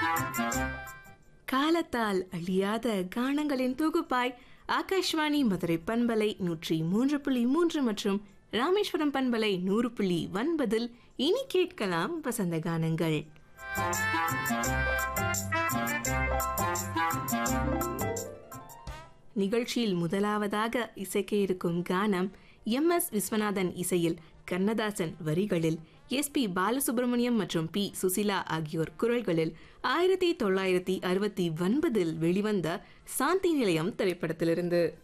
காலத்தால் அழியாத கானங்களின் தொகுப்பாய் ஆகாஷ்வாணி மதுரை பண்பலை நூற்றி மூன்று புள்ளி மூன்று மற்றும் ராமேஸ்வரம் பண்பலை நூறு புள்ளி ஒன்பதில் இனி கேட்கலாம் வசந்த கானங்கள் நிகழ்ச்சியில் முதலாவதாக இசைக்க இருக்கும் கானம் எம் எஸ் விஸ்வநாதன் இசையில் கண்ணதாசன் வரிகளில் எஸ் பி பாலசுப்ரமணியம் மற்றும் பி சுசிலா ஆகியோர் குரல்களில் ஆயிரத்தி தொள்ளாயிரத்தி அறுபத்தி ஒன்பதில் வெளிவந்த சாந்தி நிலையம் திரைப்படத்திலிருந்து